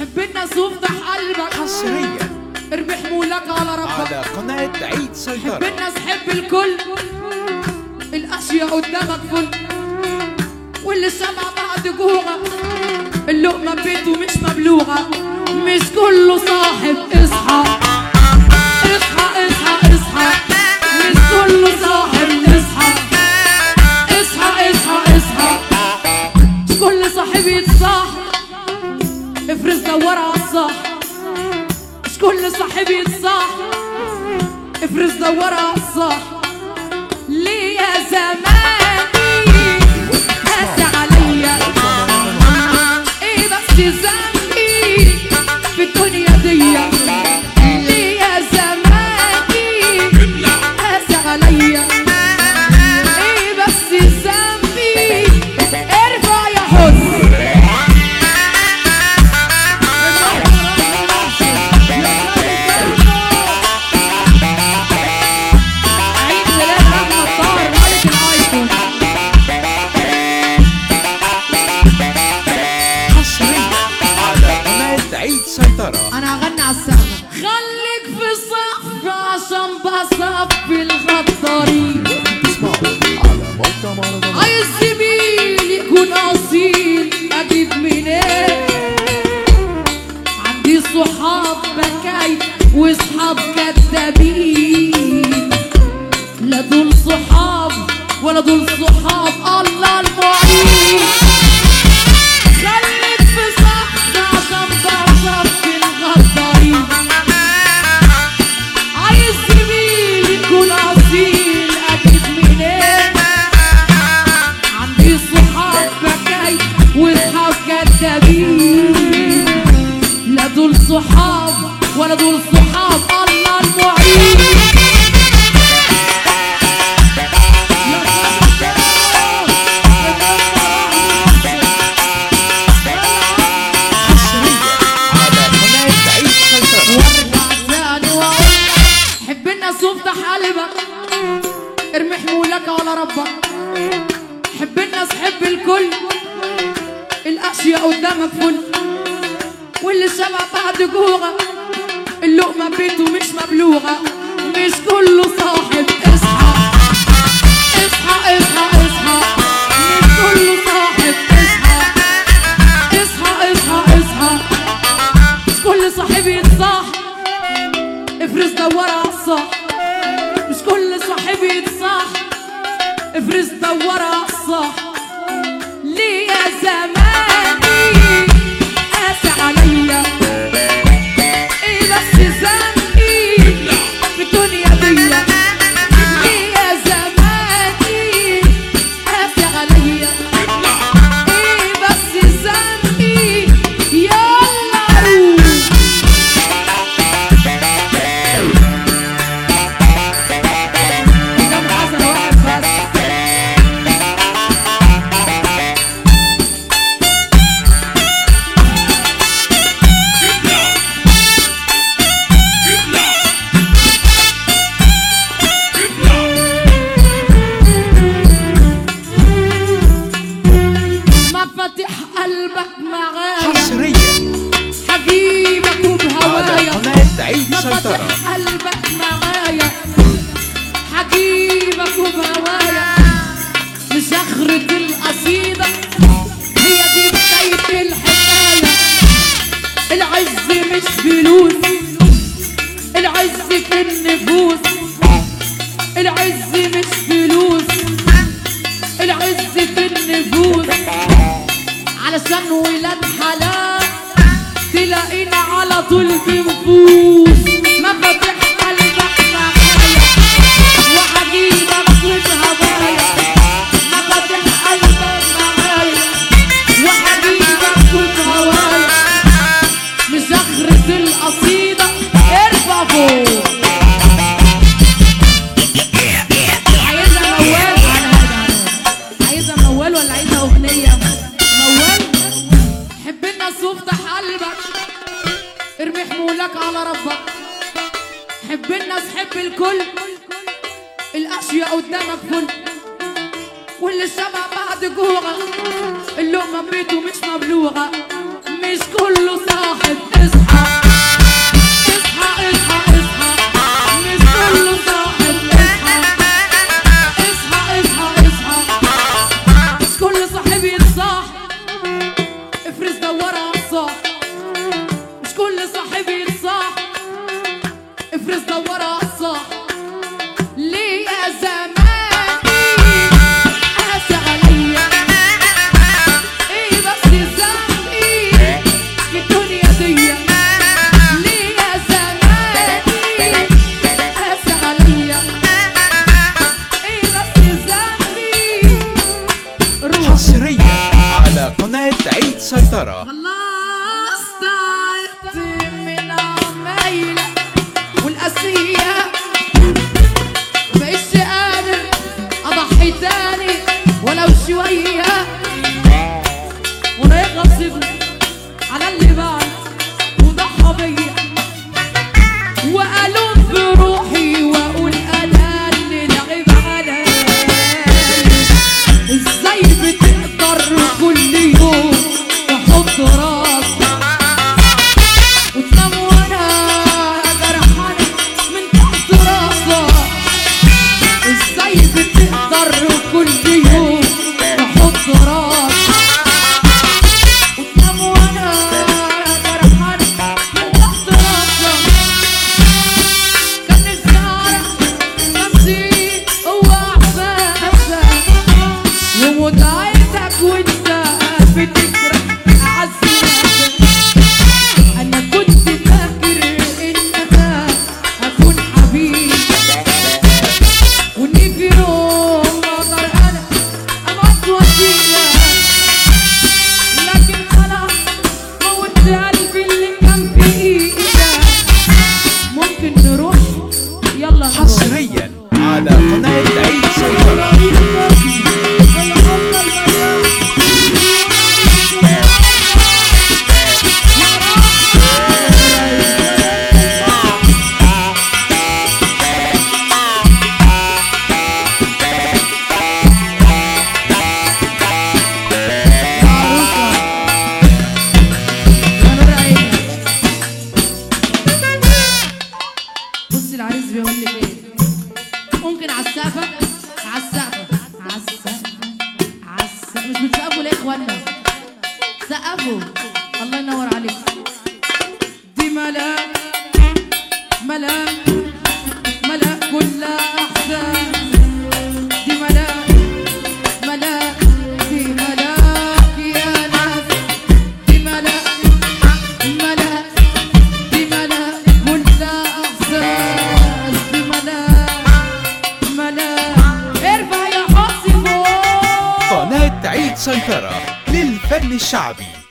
حب الناس وافتح قلبك حصريا ارمي حمولك على ربك على قناة عيد حب سيطرة الناس حب الكل الاشياء قدامك فل واللي سمع بعد جوعة اللقمة بيته مش مبلوعة مش كله صاحب اصحى اصحى اصحى اصحى مش كله صاحب اصحى اصحى اصحى اصحى مش كل صاحب يتصاح افرز دور على الصح مش كل صاحب يتصاح افرز دور على الصح ليه يا زماني قاسي عليا ايه بس ذنبي في الدنيا دي ليه يا زماني قاسي عليا ايه بس ذنبي ارفع يا حسن عيد ميلاد احمد طاهر ملك الايفون حصريا على قناة عيد سيطرة انا هغني على السقف خليك في الصف عشان بصفي الغدارين اسمعوا على موقع مهرجانات عايز زميل يكون اصيل اجيب منين عندي صحاب بكاي وصحاب كدابين لا دول صحاب ولا دول صحاب الله المعين خليك في صف عشان بصفي الغدارين عايز زميل يكون اصيل اجيب منين عندي صحاب بكاي وصحاب كدابين لا دول صحاب ولا دول صحاب الله المعين حصريا على قناة عيد سيطرة وارجع تاني واقول حب الناس وافتح قلبك ارمي حمولك على ربك حب الناس حب الكل الاشياء قدامك فل واللي شبع بعد جوعة اللقمة بيته مش مبلوعة مش كله صاحب اصحى اصحى اصحى اصحى مش كله صاحب اصحى اصحى اصحى اصحى مش كل صاحب يتصاح افرز دور على الصح مش كل صاحب يتصاح افرز دور على الصح ليه يا زماني قاسي عليا ايه بس ذنبي في الدنيا دي ليه يا زماني قاسي عليا ايه بس ذنبي يلا روح كم حسنة واحد بس مفاتيح قلبك معايا حصريا حجيبك على وبهوايا قناة عيد سيطرة مفاتيح قلبك معايا حجيبك وبهوايا لشخرة القصيدة هي دي بداية الحكاية العز مش فلوس العز في النفوس العز مش فلوس العز في النفوس علشان ولاد حلال تلاقينا على طول بنفوس مفاتيح قلبك معايا وعجيبك وبهوايا مفاتيح قلبك معايا وعجيبك وبهوايا مزخرة القصيدة ارفع فوق عايزة موال على هذا عايزة موال ولا عايزة أغنية موال حب الناس وافتح قلبك ارمي حمولك على ربك حب الناس حب الكل الاشياء قدامك فل واللي شبع بعد جوعة اللقمة بيته مش مبلوعة مش كله صاحب مدورة صح ليه يا زماني قاسي عليا ايه بس ذنبي في الدنيا دي ليه يا زماني قاسي عليا ايه بس ذنبي روح حصريا على قناة عيد سيطرة خلاص تعبت من عمايلة والقاسية مبقتش قادر أضحي تاني ولو شوية ورايح غصبني على اللي بعد وضحى بيا وألوم بروحي وأقول أنا اللي لعب عليا ازاي بتقدر كل يوم تحط راسك وتنام وانا جرحان من تحت راسك ازاي بتقدر كل يوم تحط راسك وتنام وانا جرحان من تحت راسك كان الزهر نفسي هو احساسك ومتعتك وانت بتجرح عزيزك انا كنت فاكر ان انا هكون حبيب واني في يوم اقدر انا ابعت وسيله لكن خلاص موت قلبي اللي كان في ايدك ممكن نروح يلا نروح حصريا على قناة عيد سيطرة بص العريس بيقول لك ايه ممكن على السقفة على السقفة على السقفة على السقفة مش بتسقفوا ليه يا اخوانا سقفوا الله ينور عليك دي ملاك ملاك ملاك كل احسان دي ملاك ملاك دي ملاك يا ناس دي ملاك ملاك دي ملاك كل احساس دي ملاك ملاك ارفع يا حظي فوق قناة عيد سيطرة للفن الشعبي